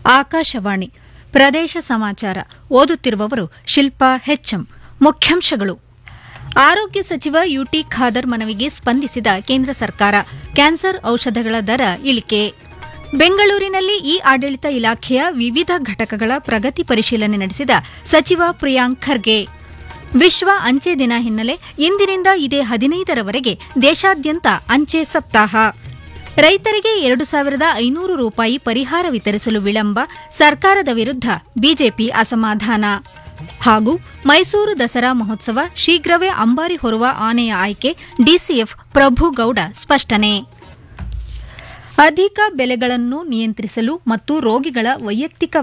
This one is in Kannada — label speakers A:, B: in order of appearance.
A: ಆಕಾಶವಾಣಿ ಪ್ರದೇಶ ಸಮಾಚಾರ ಓದುತ್ತಿರುವವರು ಶಿಲ್ಪಾ ಹೆಚ್ಎಂ ಮುಖ್ಯಾಂಶಗಳು ಆರೋಗ್ಯ ಸಚಿವ ಯುಟಿ ಖಾದರ್ ಮನವಿಗೆ ಸ್ಪಂದಿಸಿದ ಕೇಂದ್ರ ಸರ್ಕಾರ ಕ್ಯಾನ್ಸರ್ ಔಷಧಗಳ ದರ ಇಳಿಕೆ ಬೆಂಗಳೂರಿನಲ್ಲಿ ಇ ಆಡಳಿತ ಇಲಾಖೆಯ ವಿವಿಧ ಘಟಕಗಳ ಪ್ರಗತಿ ಪರಿಶೀಲನೆ ನಡೆಸಿದ ಸಚಿವ ಪ್ರಿಯಾಂಕ್ ಖರ್ಗೆ ವಿಶ್ವ ಅಂಚೆ ದಿನ ಹಿನ್ನೆಲೆ ಇಂದಿನಿಂದ ಇದೇ ಹದಿನೈದರವರೆಗೆ ದೇಶಾದ್ಯಂತ ಅಂಚೆ ಸಪ್ತಾಹ ರೈತರಿಗೆ ಎರಡು ಸಾವಿರದ ಐನೂರು ರೂಪಾಯಿ ಪರಿಹಾರ ವಿತರಿಸಲು ವಿಳಂಬ ಸರ್ಕಾರದ ವಿರುದ್ಧ ಬಿಜೆಪಿ ಅಸಮಾಧಾನ ಹಾಗೂ ಮೈಸೂರು ದಸರಾ ಮಹೋತ್ಸವ ಶೀಘ್ರವೇ ಅಂಬಾರಿ ಹೊರುವ ಆನೆಯ ಆಯ್ಕೆ ಡಿಸಿಎಫ್ ಪ್ರಭುಗೌಡ ಸ್ಪಷ್ಟನೆ ಅಧಿಕ ಬೆಲೆಗಳನ್ನು ನಿಯಂತ್ರಿಸಲು ಮತ್ತು ರೋಗಿಗಳ ವೈಯಕ್ತಿಕ